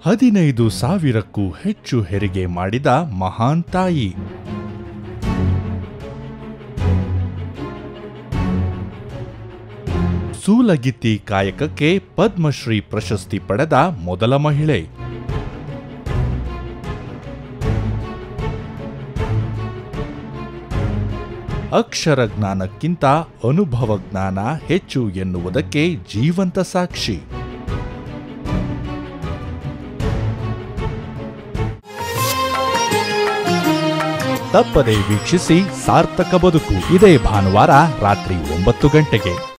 ಹದಿನೈದು ಸಾವಿರಕ್ಕೂ ಹೆಚ್ಚು ಹೆರಿಗೆ ಮಾಡಿದ ಮಹಾನ್ ತಾಯಿ ಸೂಲಗಿತ್ತಿ ಕಾಯಕಕ್ಕೆ ಪದ್ಮಶ್ರೀ ಪ್ರಶಸ್ತಿ ಪಡೆದ ಮೊದಲ ಮಹಿಳೆ ಅಕ್ಷರ ಜ್ಞಾನಕ್ಕಿಂತ ಅನುಭವ ಜ್ಞಾನ ಹೆಚ್ಚು ಎನ್ನುವುದಕ್ಕೆ ಜೀವಂತ ಸಾಕ್ಷಿ ತಪ್ಪದೆ ವೀಕ್ಷಿಸಿ ಸಾರ್ಥಕ ಬದುಕು ಇದೇ ಭಾನುವಾರ ರಾತ್ರಿ ಒಂಬತ್ತು ಗಂಟೆಗೆ